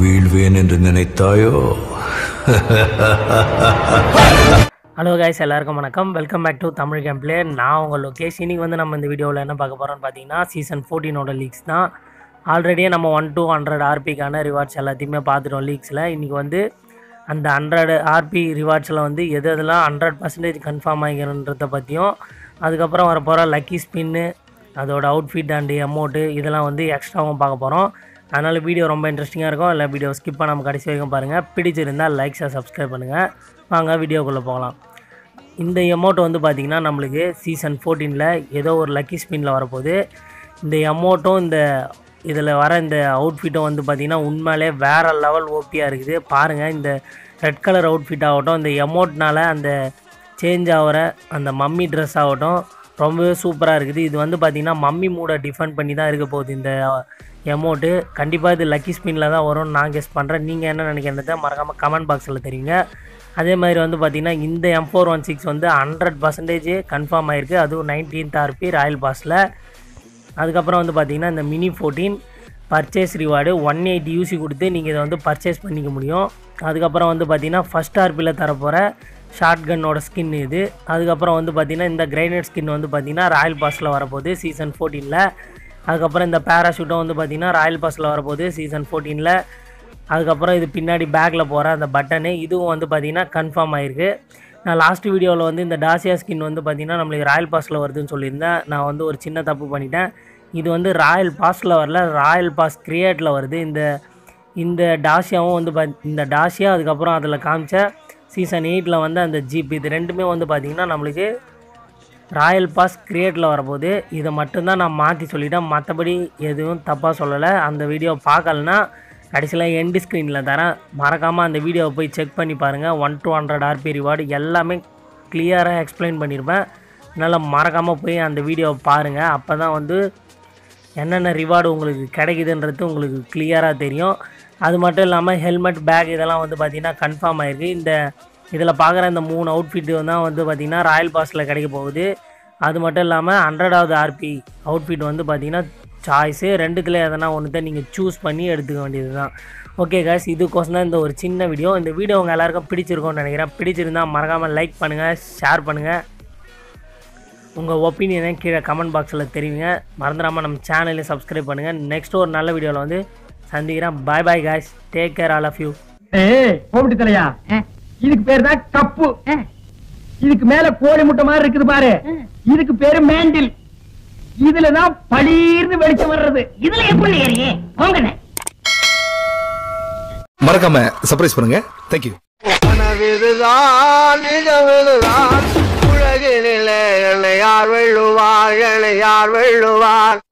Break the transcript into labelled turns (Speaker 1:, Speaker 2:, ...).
Speaker 1: வீழ்வேன் என்று நினைத்தாயோ
Speaker 2: ஹலோ கைஸ் எல்லாருக்கும் வணக்கம் welcome back to Tamil gameplay நான் உங்கள் லோகேஷ் இன்னைக்கு வந்து நம்ம இந்த வீடியோவில் என்ன பார்க்க போகிறோம்னு பார்த்தீங்கன்னா சீசன் ஃபோர்டீனோட லீக்ஸ் தான் ஆல்ரெடியே நம்ம ஒன் டூ ஹண்ட்ரட் ஆர்பிக்கான ரிவார்ட்ஸ் எல்லாத்தையுமே பார்த்துட்டோம் லீக்ஸில் இன்றைக்கி வந்து அந்த ஹண்ட்ரட் ஆர்பி ரிவார்ட்ஸில் வந்து எது எதெல்லாம் ஹண்ட்ரட் பர்சன்டேஜ் கன்ஃபார்ம் ஆகிக்கிறன்றத பற்றியும் அதுக்கப்புறம் வரப்போகிற லக்கி ஸ்பின்னு அதோட அவுட்ஃபிட் அண்ட் அமௌண்ட்டு இதெல்லாம் வந்து எக்ஸ்ட்ராவும் பார்க்க போகிறோம் அதனால் வீடியோ ரொம்ப இன்ட்ரெஸ்டிங்காக இருக்கும் இல்லை வீடியோ ஸ்கிப் பண்ணாமல் கடைசி வரைக்கும் பாருங்கள் பிடிச்சிருந்தால் லைக்ஸை சப்ஸ்கிரைப் பண்ணுங்கள் வாங்க வீடியோக்குள்ளே போகலாம் இந்த அமௌண்ட் வந்து பார்த்திங்கன்னா நம்மளுக்கு சீசன் ஃபோர்டீனில் ஏதோ ஒரு லக்கி ஸ்பின்னில் வரப்போகுது இந்த அமௌண்ட்டும் இந்த இதில் வர இந்த அவுட்ஃபிட்டும் வந்து பார்த்திங்கன்னா உண்மையிலே வேறு லெவல் ஓபியாக இருக்குது பாருங்கள் இந்த ரெட் கலர் அவுட்ஃபிட் ஆகட்டும் இந்த அமௌண்ட்னால அந்த சேஞ்ச் ஆகிற அந்த மம்மி ட்ரெஸ் ஆகட்டும் ரொம்பவே சூப்பராக இருக்குது இது வந்து பார்த்திங்கன்னா மம்மி மூடை டிஃபெண்ட் பண்ணி தான் இருக்க போகுது இந்த அமௌண்ட்டு கண்டிப்பாக இது லக்கி ஸ்பின்னில் தான் வரும்னு நான் கெஸ் பண்ணுறேன் நீங்கள் என்ன நினைக்கிறத மறக்காமல் கமெண்ட் பாக்ஸில் தெரியுங்க அதே மாதிரி வந்து பார்த்திங்கன்னா இந்த எம் ஃபோர் ஒன் சிக்ஸ் வந்து ஹண்ட்ரட் பர்சன்டேஜ் கன்ஃபார்ம் ஆயிருக்கு அதுவும் நைன்டீன்த் ஆர்பி ராயல் பாஸில் அதுக்கப்புறம் வந்து பார்த்திங்கன்னா இந்த mini fourteen purchase reward one eighty UC கொடுத்து நீங்கள் இதை வந்து பர்ச்சேஸ் பண்ணிக்க முடியும் அதுக்கப்புறம் வந்து பார்த்திங்கன்னா ஃபஸ்ட் ஆர்பியில் தரப்போகிற ஷார்ட் கன்னோட ஸ்கின் இது அதுக்கப்புறம் வந்து பார்த்திங்கன்னா இந்த கிரைனட் ஸ்கின் வந்து பார்த்திங்கன்னா ராயல் பாஸில் வரப்போகுது சீசன் ஃபோர்டீனில் அதுக்கப்புறம் இந்த பேராஷூட்டும் வந்து பார்த்திங்கன்னா ராயல் பாஸில் வரப்போகுது சீசன் ஃபோர்டீனில் அதுக்கப்புறம் இது பின்னாடி பேக்கில் போகிற அந்த பட்டனு இதுவும் வந்து பார்த்திங்கன்னா கன்ஃபார்ம் ஆயிருக்கு நான் லாஸ்ட் வீடியோவில் வந்து இந்த டாசியா ஸ்கின் வந்து பார்த்திங்கன்னா நம்மளுக்கு ராயல் பாஸில் வருதுன்னு சொல்லியிருந்தேன் நான் வந்து ஒரு சின்ன தப்பு பண்ணிட்டேன் இது வந்து ராயல் பாஸில் வரல ராயல் பாஸ் கிரியேட்டில் வருது இந்த இந்த டாஷியாவும் வந்து பா இந்த டாஷியா அதுக்கப்புறம் அதில் காமிச்ச சீசன் எயிட்டில் வந்து அந்த ஜீப் இது ரெண்டுமே வந்து பார்த்திங்கன்னா நம்மளுக்கு ராயல் பாஸ் கிரியேட்டில் வரப்போகுது இதை மட்டும்தான் நான் மாற்றி சொல்லிட்டேன் மற்றபடி எதுவும் தப்பாக சொல்லலை அந்த வீடியோ பார்க்கலனா கடைசியில் எண்டு ஸ்க்ரீனில் தரேன் மறக்காமல் அந்த வீடியோவை போய் செக் பண்ணி பாருங்கள் one two hundred RP reward எல்லாமே கிளியராக எக்ஸ்பிளைன் பண்ணியிருப்பேன் அதனால் மறக்காமல் போய் அந்த வீடியோவை பாருங்கள் அப்போ தான் வந்து என்னென்ன ரிவார்டு உங்களுக்கு கிடைக்குதுன்றது உங்களுக்கு கிளியராக தெரியும் அது மட்டும் இல்லாமல் ஹெல்மெட் பேக் இதெல்லாம் வந்து பார்த்திங்கன்னா கன்ஃபார்ம் ஆயிருக்கு இந்த இதில் பார்க்குற இந்த மூணு அவுட்ஃபிட்டு தான் வந்து பார்த்திங்கன்னா ராயல் பாஸில் கிடைக்க போகுது அது மட்டும் இல்லாமல் ஹண்ட்ரடாவது ஆர்பி அவுட்ஃபிட் வந்து பார்த்திங்கன்னா சாய்ஸு ரெண்டுத்தில் எதனா ஒன்று தான் நீங்கள் சூஸ் பண்ணி எடுத்துக்க வேண்டியது தான் ஓகே காய்ஸ் இதுக்கோசம் தான் இந்த ஒரு சின்ன வீடியோ இந்த வீடியோ உங்கள் எல்லாருக்கும் பிடிச்சிருக்கும்னு நினைக்கிறேன் பிடிச்சிருந்தால் மறக்காமல் லைக் பண்ணுங்கள் ஷேர் பண்ணுங்கள் உங்கள் ஒப்பீனியனை கீழே கமெண்ட் பாக்ஸில் தெரிவிங்க மறந்துடாமல் நம்ம சேனலையும் சப்ஸ்கிரைப் பண்ணுங்கள் நெக்ஸ்ட் ஒரு நல்ல வீடியோவில் வந்து சந்திக்கிறேன் bye bye guys take care all of you
Speaker 3: ஏய் கோபிட்டு தலையா இதுக்கு பேர் தான் கப்பு இதுக்கு மேல கோழி முட்டை மாதிரி இருக்குது பாரு இதுக்கு பேரு மேண்டில் இதுலதான் பளீர்னு வெளிச்சம் வர்றது
Speaker 4: இதுல எப்படி ஏறியே போங்கண்ணே
Speaker 5: மறக்காம சர்ப்ரைஸ் பண்ணுங்க தேங்க்யூ
Speaker 6: கனவிதுதான் நிஜமிதுதான் உலகினிலே என்னை யார் வெல்லுவார் என்னை யார் வெல்லுவார்